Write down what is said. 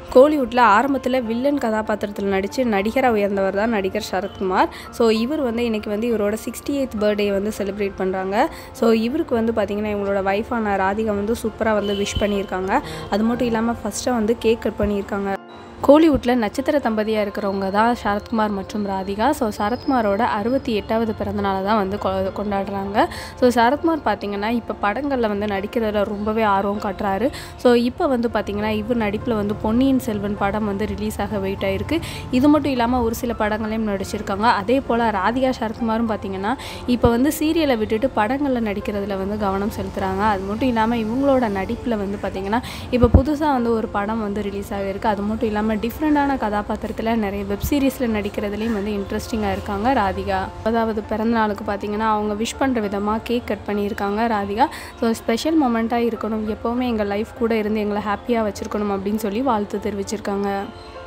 கோலிவுட்டில் ஆரம்பத்தில் வில்லன் கதாபாத்திரத்தில் நடித்து நடிகராக உயர்ந்தவர் தான் நடிகர் சரத்குமார் ஸோ இவர் வந்து இன்றைக்கி வந்து இவரோட சிக்ஸ்டி எய்த் பர்த்டே வந்து செலிப்ரேட் பண்ணுறாங்க ஸோ இவருக்கு வந்து பார்த்திங்கன்னா இவங்களோட ஒய்ஃபான ராதிகா வந்து சூப்பராக வந்து விஷ் பண்ணியிருக்காங்க அது மட்டும் இல்லாமல் ஃபஸ்ட்டாக வந்து கேக் கட் பண்ணியிருக்காங்க கோலிவுட்டில் நட்சத்திர தம்பதியாக இருக்கிறவங்க தான் சரத்குமார் மற்றும் ராதிகா ஸோ சரத்குமாரோட அறுபத்தி எட்டாவது பிறந்தநாளை தான் வந்து கொ- கொண்டாடுறாங்க ஸோ சரத்குமார் பார்த்திங்கன்னா இப்போ படங்களில் வந்து நடிக்கிறதுல ரொம்பவே ஆர்வம் காட்டுறாரு ஸோ இப்போ வந்து பார்த்திங்கன்னா இவர் நடிப்பில் வந்து பொன்னியின் செல்வன் படம் வந்து ரிலீஸ் ஆக வெயிட் ஆயிருக்கு இது மட்டும் இல்லாமல் ஒரு சில படங்களையும் நடிச்சிருக்காங்க அதே போல் ராதிகா சரத்குமாரும் பார்த்திங்கன்னா இப்போ வந்து சீரியலை விட்டுட்டு படங்களில் நடிக்கிறதுல வந்து கவனம் செலுத்துகிறாங்க அது மட்டும் இல்லாமல் இவங்களோட நடிப்பில் வந்து பார்த்திங்கன்னா இப்போ புதுசாக வந்து ஒரு படம் வந்து ரிலீஸ் ஆகிருக்கு அது மட்டும் இல்லாமல் டிஃப்ரெண்ட்டான கதாபாத்திரத்தில் நிறைய வெப் சீரிஸில் நடிக்கிறதுலையும் வந்து இன்ட்ரெஸ்டிங்காக இருக்காங்க ராதிகா அதாவது பிறந்த நாளுக்கு பார்த்தீங்கன்னா அவங்க விஷ் பண்ணுற விதமாக கேக் கட் பண்ணியிருக்காங்க ராதிகா ஸோ ஸ்பெஷல் மொமெண்ட்டாக இருக்கணும் எப்போவுமே எங்கள் லைஃப் கூட இருந்து எங்களை ஹாப்பியாக வச்சுருக்கணும் அப்படின்னு சொல்லி வாழ்த்து தெரிவிச்சிருக்காங்க